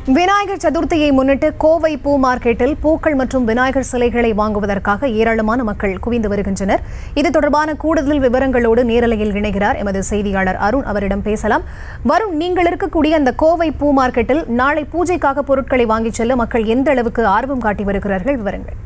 விநாயகர் சதுர்த்தியை முன்னிட்டு கோவை பூ மார்க்கெட்டில் பூக்கள் மற்றும் விநாயகர் சிலைகளை வாங்குவதற்காக ஏராளமான மக்கள் குவிந்து வருகின்றனர் இது தொடர்பான கூடுதல் விவரங்களோடு நேரலையில் இணைகிறார் எமது செய்தியாளர் அருண் அவரிடம் பேசலாம் வருண் நீங்கள் இருக்கக்கூடிய அந்த கோவை பூ மார்க்கெட்டில் நாளை பூஜைக்காக பொருட்களை வாங்கிச் செல்ல மக்கள் எந்த அளவுக்கு ஆர்வம் காட்டி வருகிறார்கள் விவரங்கள்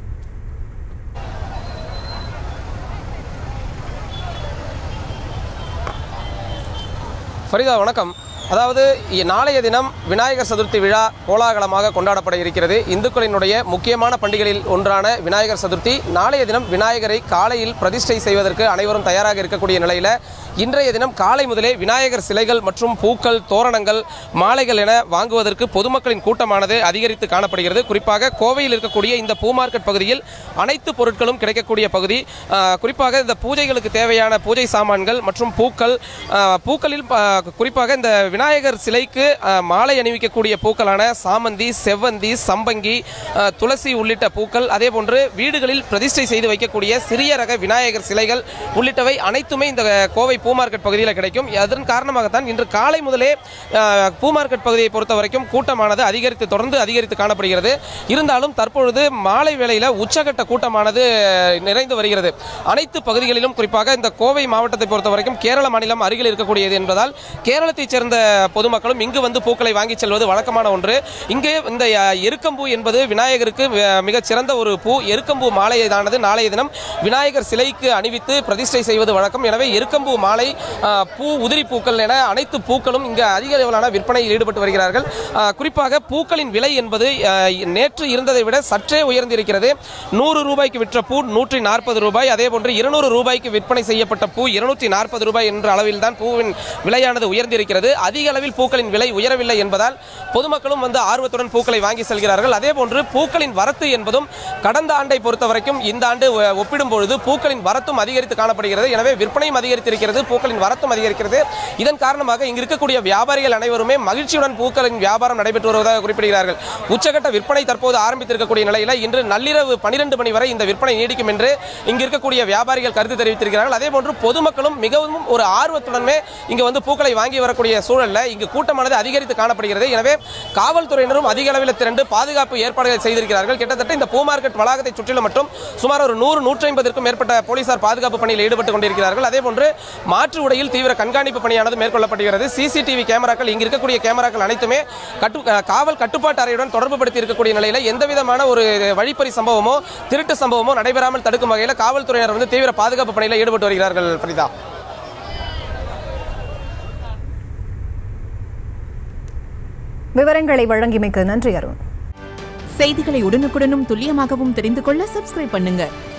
ஃபரிதா வணக்கம் அதாவது இ- நாளைய தினம் விநாயகர் சதுர்த்தி விழா கோலாகலமாக கொண்டாடப்பட இருக்கிறது இந்துக்களினுடைய முக்கியமான பண்டிகைகளில் ஒன்றான விநாயகர் சதுர்த்தி நாளைய தினம் விநாயகரை காலையில் பிரதிஷ்டை செய்வதற்கு அனைவரும் தயாராக இருக்கக்கூடிய நிலையில் இன்றைய தினம் காலை முதலே விநாயகர் சிலைகள் மற்றும் பூக்கள் தோரணங்கள் மாலைகள் என வாங்குவதற்கு பொதுமக்களின் கூட்டமானது அதிகரித்து காணப்படுகிறது குறிப்பாக கோவையில் இருக்கக்கூடிய இந்த பூ மார்க்கெட் பகுதியில் அனைத்து பொருட்களும் கிடைக்கக்கூடிய பகுதி ஆஹ், குறிப்பாக இந்த பூஜைகளுக்கு தேவையான பூஜை சாமான்கள் மற்றும் பூக்கள் ஆஹ், பூக்களில் ஆஹ், குறிப்பாக இந்த விநாயகர் சிலைக்கு ஆஹ், மாலை அணிவிக்கக்கூடிய பூக்களான சாமந்தி செவ்வந்தி சம்பங்கி ஆஹ், துளசி உள்ளிட்ட பூக்கள் அதே போன்று வீடுகளில் பிரதிஷ்டை செய்து வைக்கக்கூடிய சிறிய ரக விநாயகர் சிலைகள் உள்ளிட்டவை அனைத்துமே இந்த கோவை பூ மார்க்கெட் பகுதியில் கிடைக்கும் அதன் காரணமாகத்தான் இன்று காலை முதலே ஆஹ், பூ மார்க்கெட் பகுதியை பொறுத்த வரைக்கும் கூட்டமானது அதிகரித்து தொடர்ந்து அதிகரித்து காணப்படுகிறது இருந்தாலும் தற்பொழுது மாலை வேளையில் உச்சகட்ட கூட்டமானது நிறைந்து வருகிறது அனைத்து பகுதிகளிலும் குறிப்பாக இந்த கோவை மாவட்டத்தை பொறுத்த வரைக்கும் கேரள மாநிலம் அருகில் இருக்கக்கூடியது என்பதால் கேரளத்தைச் சேர்ந்த பொதுமக்களும் இங்கு வந்து பூக்களை வாங்கி செல்வது வழக்கமான ஒன்று இங்கே இந்த அஹ், எருக்கம்பூ என்பது விநாயகருக்கு அஹ், மிகச் சிறந்த ஒரு பூ எருக்கம்பூ மாலையானது நாளைய தினம் விநாயகர் சிலைக்கு அணிவித்து பிரதிஷ்டை செய்வது வழக்கம் எனவே எருக்கம்பூ மாலை அஹ், பூ உதிரி பூக்கள் என அனைத்து பூக்களும் இங்கு அதிக அளவிலான விற்பனையில் ஈடுபட்டு வருகிறார்கள் அஹ், குறிப்பாக பூக்களின் விலை என்பது அஹ், நேற்று இருந்ததை விட சற்றே உயர்ந்திருக்கிறது நூறு ரூபாய்க்கு விற்ற பூ நூற்றி நாற்பது ரூபாய் அதே போன்று இருநூறு ரூபாய்க்கு விற்பனை செய்யப்பட்ட பூ இருநூற்றி நாற்பது ரூபாய் என்ற அளவில் தான் பூவின் விலையானது உயர்ந்திருக்கிறது அதிக அளவில் பூக்களின் விலை உயரவில்லை என்பதால் பொதுமக்களும் வந்து ஆர்வத்துடன் பூக்களை வாங்கி செல்கிறார்கள் அதே போன்று பூக்களின் வரத்து என்பதும் கடந்த ஆண்டை பொறுத்த வரைக்கும் இந்த ஆண்டு ஒ- ஒப்பிடும் பொழுது பூக்களின் வரத்தும் அதிகரித்து காணப்படுகிறது எனவே விற்பனையும் அதிகரித்திருக்கிறது பூக்களின் வரத்தும் அதிகரிக்கிறது இதன் காரணமாக இங்கு இருக்கக்கூடிய வியாபாரிகள் அனைவருமே மகிழ்ச்சியுடன் பூக்களின் வியாபாரம் நடைபெற்று வருவதாக குறிப்பிடுகிறார்கள் உச்சகட்ட விற்பனை தற்போது ஆரம்பித்திருக்கக்கூடிய நிலையில் இன்று நள்ளிரவு பனிரெண்டு மணி வரை இந்த விற்பனை நீடிக்கும் என்று இங்கு இருக்கக்கூடிய வியாபாரிகள் கருத்து தெரிவித்திருக்கிறார்கள் அதே போன்று பொதுமக்களும் மிகவும் ஒரு ஆர்வத்துடனே இங்கு வந்து பூக்களை வாங்கி வரக்கூடிய சூழல்ல இங்கு கூட்டமானது அதிகரித்து காணப்படுகிறது எனவே காவல்துறையினரும் அதிக அளவில் திரண்டு பாதுகாப்பு ஏற்பாடுகளை செய்திருக்கிறார்கள் கிட்டத்தட்ட இந்த பூ மார்க்கெட் வளாகத்தை சுற்றிலும் மட்டும் சுமார் ஒரு நூறு நூற்றி ஐம்பதற்கும் மேற்பட்ட போலீசார் பாதுகாப்பு பணியில் ஈடுபட்டு கொண்டிருக்கிறார்கள் அதே போன்று மாற்று உடையில் தீவிர கண்காணிப்பு பணியானது மேற்கொள்ளப்படுகிறது சிசிடிவி கேமராக்கள் இங்கு இருக்கக்கூடிய கேமராக்கள் அனைத்துமே கட்டு அஹ், காவல் கட்டுப்பாட்டு அறையுடன் தொடர்பு படுத்தி இருக்கக்கூடிய நிலையில் எந்த விதமான ஒரு வழிப்பறி சம்பவமோ திருட்டு சம்பவமோ நடைபெறாமல் தடுக்கும் வகையில் காவல்துறையினர் வந்து தீவிர பாதுகாப்பு பணியில் ஈடுபட்டு வருகிறார்கள் பிரதா விவரங்களை வழங்கியமைக்கு நன்றி அருண் செய்திகளை உடனுக்குடனும் துல்லியமாகவும் தெரிந்து கொள்ள சப்ஸ்கிரைப் பண்ணுங்க